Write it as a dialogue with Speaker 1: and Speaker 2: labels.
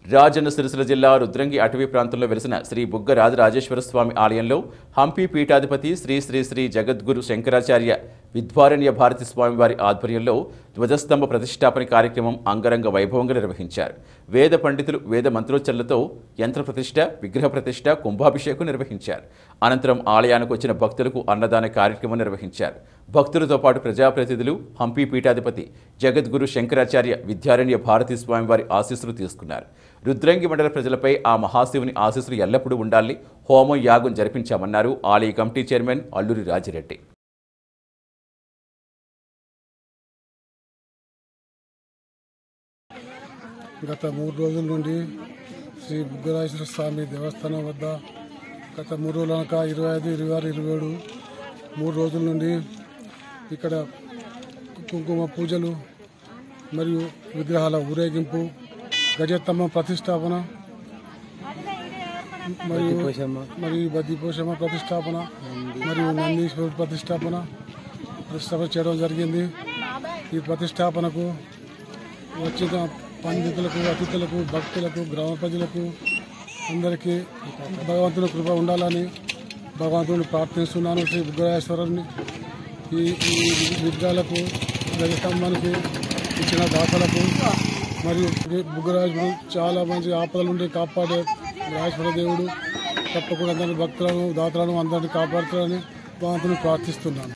Speaker 1: రాజన్న సిరిసిల్ల జిల్లా రుద్రంగి అటవీ ప్రాంతంలో వెలిసిన శ్రీ బుగ్గ రాజరాజేశ్వర స్వామి ఆలయంలో హంపి పీఠాధిపతి శ్రీ శ్రీ శ్రీ జగద్గురు శంకరాచార్య విద్వారణ్య భారతి స్వామి వారి ఆధ్వర్యంలో ధ్వజస్తంభ ప్రతిష్టాపన కార్యక్రమం అంగరంగ వైభవంగా నిర్వహించారు వేద పండితులు వేద మంత్రోచ్చరణలతో యంత్ర ప్రతిష్ట విగ్రహ ప్రతిష్ట కుంభాభిషేకం నిర్వహించారు అనంతరం ఆలయానికి వచ్చిన భక్తులకు అన్నదాన కార్యక్రమం నిర్వహించారు భక్తులతో పాటు ప్రజాప్రతినిధులు హంపి పీఠాధిపతి జగద్గురు శంకరాచార్య విద్యారణ్య భారతీ స్వామి వారి ఆశీస్సులు తీసుకున్నారు రుద్రంగి మండల ప్రజలపై ఆ మహాశివుని ఆశీస్సులు ఎల్లప్పుడూ ఉండాలి హోమం యాగం జరిపించామన్నారు ఆలయ కమిటీ చైర్మన్ అల్లూరి రాజిరెడ్డి
Speaker 2: గత మూడు రోజుల నుండి శ్రీ బుగ్గరాజేశ్వర స్వామి దేవస్థానం వద్ద గత మూడు రోజుల వెనక ఇరవై ఐదు ఇరవై ఆరు ఇరవై ఏడు మూడు రోజుల నుండి ఇక్కడ కుంకుమ పూజలు మరియు విగ్రహాల ఊరేగింపు గజస్తంభం ప్రతిష్టాపన మరియు మరియు బద్దిపోషమ్మ ప్రతిష్టాపన మరియు నందీశ్వరుడు ప్రతిష్టాపన ప్రతిష్టాపన చేయడం జరిగింది ఈ ప్రతిష్టాపనకు వచ్చిన పండితులకు అతిథులకు భక్తులకు గ్రామ ప్రజలకు అందరికీ భగవంతుని కృప ఉండాలని భగవంతుని ప్రార్థిస్తున్నాను శ్రీ బుగ్గరాజేశ్వరుని ఈ ఈ విగ్రహాలకు గజస్తంభానికి ఇచ్చిన దాతలకు మరియు బుగ్గరాజుడు చాలా మంచి ఆపదల నుండి కాపాడే రాజేశ్వర దేవుడు తప్పకుండా అందరి భక్తులను దాతలను అందరినీ కాపాడుతారని భగవంతుని ప్రార్థిస్తున్నాను